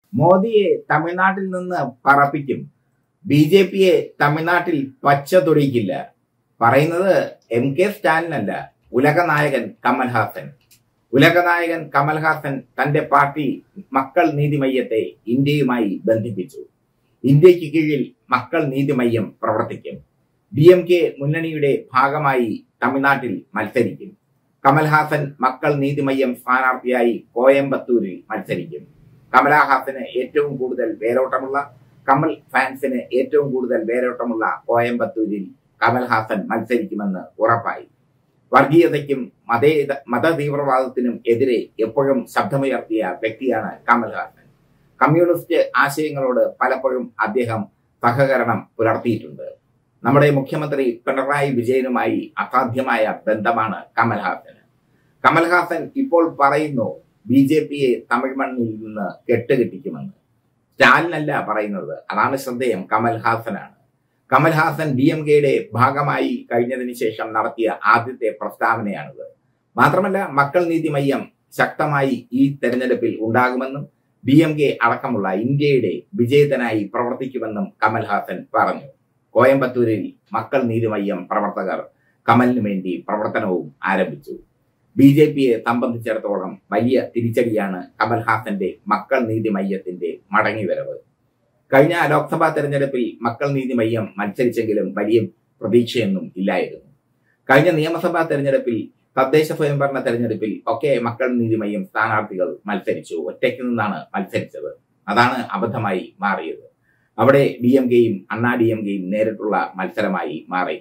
മോദിയെ തമിഴ്നാട്ടിൽ നിന്ന് പറപ്പിക്കും ബി ജെ പിയെ തമിഴ്നാട്ടിൽ പച്ച തൊടിയിക്കില്ല പറയുന്നത് എം കെ സ്റ്റാലിനല്ല ഉലകനായകൻ കമൽഹാസൻ ഉലകനായകൻ കമൽഹാസൻ തന്റെ പാർട്ടി മക്കൾ നീതിമയ്യത്തെ ഇന്ത്യയുമായി ബന്ധിപ്പിച്ചു ഇന്ത്യക്ക് കീഴിൽ മക്കൾ നീതിമയ്യം പ്രവർത്തിക്കും ഡി എം കെ മുന്നണിയുടെ ഭാഗമായി തമിഴ്നാട്ടിൽ മത്സരിക്കും കമൽഹാസൻ മക്കൾ നീതിമയ്യം സ്ഥാനാർത്ഥിയായി കോയമ്പത്തൂരിൽ മത്സരിക്കും കമലഹാസന് ഏറ്റവും കൂടുതൽ വേരോട്ടമുള്ള കമൽ ഫാൻസിന് ഏറ്റവും കൂടുതൽ വേരോട്ടമുള്ള കോയമ്പത്തൂരിൽ കമൽഹാസൻ മത്സരിക്കുമെന്ന് ഉറപ്പായി വർഗീയതയ്ക്കും മതേ മതതീവ്രവാദത്തിനും എതിരെ എപ്പോഴും ശബ്ദമുയർത്തിയ വ്യക്തിയാണ് കമൽഹാസൻ കമ്മ്യൂണിസ്റ്റ് ആശയങ്ങളോട് പലപ്പോഴും അദ്ദേഹം സഹകരണം പുലർത്തിയിട്ടുണ്ട് നമ്മുടെ മുഖ്യമന്ത്രി പിണറായി വിജയനുമായി അസാധ്യമായ ബന്ധമാണ് കമൽഹാസന് കമൽഹാസൻ ഇപ്പോൾ പറയുന്നു ബി ജെ പിയെ തമിഴ് മണ്ണിൽ നിന്ന് കെട്ടുകെട്ടിക്കുമെന്ന് സ്റ്റാലിനല്ല പറയുന്നത് അതാണ് ശ്രദ്ധേയം കമൽഹാസനാണ് കമൽഹാസൻ ഡി എം കെയുടെ ഭാഗമായി കഴിഞ്ഞതിന് ശേഷം നടത്തിയ ആദ്യത്തെ പ്രസ്താവനയാണിത് മാത്രമല്ല മക്കൾ നീതി മയ്യം ശക്തമായി ഈ തെരഞ്ഞെടുപ്പിൽ ഉണ്ടാകുമെന്നും ഡി എം കെ അടക്കമുള്ള ഇന്ത്യയുടെ വിജയത്തിനായി പ്രവർത്തിക്കുമെന്നും കമൽഹാസൻ പറഞ്ഞു കോയമ്പത്തൂരിൽ മക്കൾ നീതി മയ്യം പ്രവർത്തകർ കമലിന് വേണ്ടി പ്രവർത്തനവും ആരംഭിച്ചു ബി ജെ പിയെ സംബന്ധിച്ചിടത്തോളം വലിയ തിരിച്ചടിയാണ് കമൽഹാസന്റെ മക്കൾ നീതി മയ്യത്തിന്റെ മടങ്ങിവരവ് കഴിഞ്ഞ ലോക്സഭാ തെരഞ്ഞെടുപ്പിൽ മക്കൾ നീതി മയ്യം മത്സരിച്ചെങ്കിലും വലിയ പ്രതീക്ഷയൊന്നും ഇല്ലായിരുന്നു കഴിഞ്ഞ നിയമസഭാ തെരഞ്ഞെടുപ്പിൽ തദ്ദേശ സ്വയംഭരണ തെരഞ്ഞെടുപ്പിൽ ഒക്കെ മക്കൾ നീതി മയ്യം സ്ഥാനാർത്ഥികൾ മത്സരിച്ചു ഒറ്റയ്ക്ക് നിന്നാണ് മത്സരിച്ചത് അതാണ് അബദ്ധമായി മാറിയത് അവിടെ ഡി എം കെയും അണ്ണാ ഡി എം കെയും നേരിട്ടുള്ള മത്സരമായി മാറി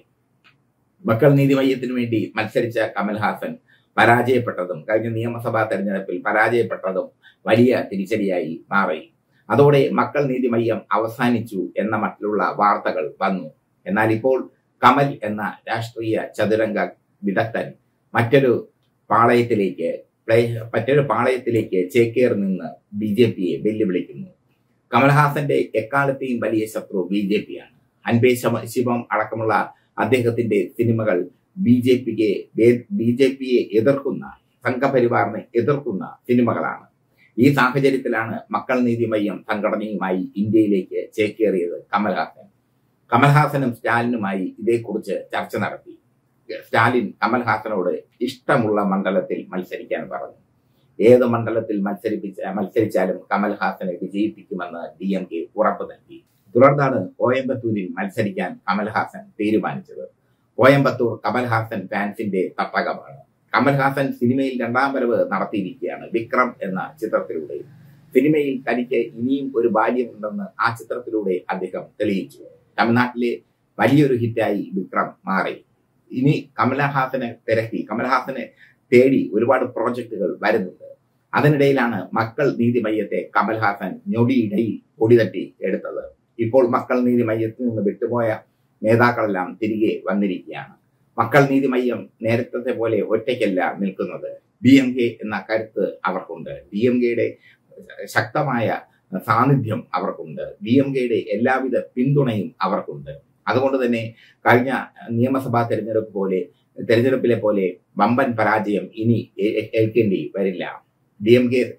മക്കൾ നീതി മയ്യത്തിനു വേണ്ടി മത്സരിച്ച കമൽഹാസൻ പരാജയപ്പെട്ടതും കഴിഞ്ഞ നിയമസഭാ തെരഞ്ഞെടുപ്പിൽ പരാജയപ്പെട്ടതും വലിയ തിരിച്ചടിയായി മാറി അതോടെ മക്കൾ നീതി മയ്യം അവസാനിച്ചു എന്ന മട്ടിലുള്ള വാർത്തകൾ വന്നു എന്നാൽ ഇപ്പോൾ കമൽ എന്ന രാഷ്ട്രീയ ചതുരംഗ വിദഗ്ധൻ മറ്റൊരു പാളയത്തിലേക്ക് പ്ലേ മറ്റൊരു പാളയത്തിലേക്ക് ചേക്കേറി നിന്ന് ബി ജെ പിയെ വെല്ലുവിളിക്കുന്നു കമൽഹാസന്റെ എക്കാലത്തെയും വലിയ ശത്രു ബി ജെ പിയാണ് അൻപേ ശിവം അടക്കമുള്ള അദ്ദേഹത്തിന്റെ സിനിമകൾ ബി ജെ പിക്ക് ബി ജെ പിയെ എതിർക്കുന്ന സംഘപരിവാറിനെ എതിർക്കുന്ന സിനിമകളാണ് ഈ സാഹചര്യത്തിലാണ് മക്കൾ നീതി മയ്യം സംഘടനയുമായി ഇന്ത്യയിലേക്ക് ചേക്കേറിയത് കമൽഹാസൻ കമൽഹാസനും സ്റ്റാലിനുമായി ഇതേക്കുറിച്ച് ചർച്ച നടത്തി സ്റ്റാലിൻ കമൽഹാസനോട് ഇഷ്ടമുള്ള മണ്ഡലത്തിൽ മത്സരിക്കാൻ പറഞ്ഞു ഏത് മണ്ഡലത്തിൽ മത്സരിപ്പിച്ച മത്സരിച്ചാലും കമൽഹാസനെ വിജയിപ്പിക്കുമെന്ന് ഡി എം കെ ഉറപ്പ് നൽകി തുടർന്നാണ് കോയമ്പത്തൂരിൽ മത്സരിക്കാൻ കമൽഹാസൻ തീരുമാനിച്ചത് കോയമ്പത്തൂർ കമൽഹാസൻ ഫാൻസിന്റെ തട്ടകമാണ് കമൽഹാസൻ സിനിമയിൽ രണ്ടാം വരവ് നടത്തിയിരിക്കുകയാണ് വിക്രം എന്ന ചിത്രത്തിലൂടെ സിനിമയിൽ തനിക്ക് ഇനിയും ഒരു ബാല്യമുണ്ടെന്ന് ആ ചിത്രത്തിലൂടെ അദ്ദേഹം തെളിയിച്ചു തമിഴ്നാട്ടിലെ വലിയൊരു ഹിറ്റായി വിക്രം മാറി ഇനി കമലഹാസനെ തിരക്കി കമൽഹാസനെ തേടി ഒരുപാട് പ്രോജക്റ്റുകൾ വരുന്നുണ്ട് അതിനിടയിലാണ് മക്കൾ നീതി മയ്യത്തെ കമൽഹാസൻ ഞൊടിയിടയിൽ ഒടിതട്ടി എടുത്തത് ഇപ്പോൾ മക്കൾ നീതി മയ്യത്തിൽ നിന്ന് വിട്ടുപോയ നേതാക്കളെല്ലാം തിരികെ വന്നിരിക്കുകയാണ് മക്കൾ നീതി മയ്യം നേരത്തെ പോലെ ഒറ്റയ്ക്കല്ല നിൽക്കുന്നത് ഡി എം കെ എന്ന കരുത്ത് അവർക്കുണ്ട് ഡി എം കെയുടെ ശക്തമായ സാന്നിധ്യം അവർക്കുണ്ട് ഡി എം കെയുടെ എല്ലാവിധ പിന്തുണയും അവർക്കുണ്ട് അതുകൊണ്ട് തന്നെ കഴിഞ്ഞ നിയമസഭാ തെരഞ്ഞെടുപ്പ് പോലെ തെരഞ്ഞെടുപ്പിലെ പോലെ വമ്പൻ പരാജയം ഇനി ഏൽക്കേണ്ടി വരില്ല ഡി എം കെ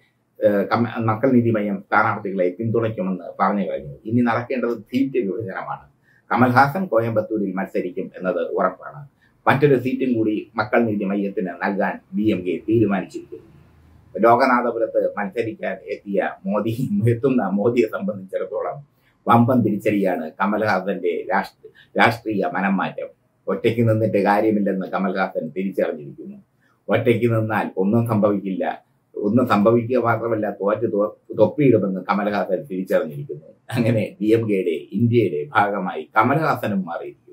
മക്കൾ നീതി മയ്യം സ്ഥാനാർത്ഥികളെ പിന്തുണയ്ക്കുമെന്ന് പറഞ്ഞു കഴിഞ്ഞു ഇനി നടക്കേണ്ടത് സീറ്റ് വിഭജനമാണ് കമൽഹാസൻ കോയമ്പത്തൂരിൽ മത്സരിക്കും എന്നത് ഉറപ്പാണ് മറ്റൊരു സീറ്റും കൂടി മക്കൾ നീതി മയ്യത്തിന് നൽകാൻ ഡി എം കെ തീരുമാനിച്ചിരിക്കുന്നു ലോകനാഥപുരത്ത് മത്സരിക്കാൻ എത്തിയ മോദി എത്തുന്ന മോദിയെ സംബന്ധിച്ചിടത്തോളം വമ്പൻ തിരിച്ചടിയാണ് കമൽഹാസന്റെ രാഷ്ട്രീയ മനംമാറ്റം ഒറ്റയ്ക്ക് നിന്നിട്ട് കാര്യമില്ലെന്ന് കമൽഹാസൻ തിരിച്ചറിഞ്ഞിരിക്കുന്നു ഒറ്റയ്ക്ക് നിന്നാൽ ഒന്നും സംഭവിക്കില്ല ഒന്നും സംഭവിക്കുക മാത്രമല്ല തോറ്റ് തൊപ്പിയിടുമെന്ന് കമൽഹാസൻ തിരിച്ചറിഞ്ഞിരിക്കുന്നു അങ്ങനെ ഡി എം കെയുടെ ഇന്ത്യയുടെ ഭാഗമായി കമൽഹാസനും മാറിയിരിക്കുന്നു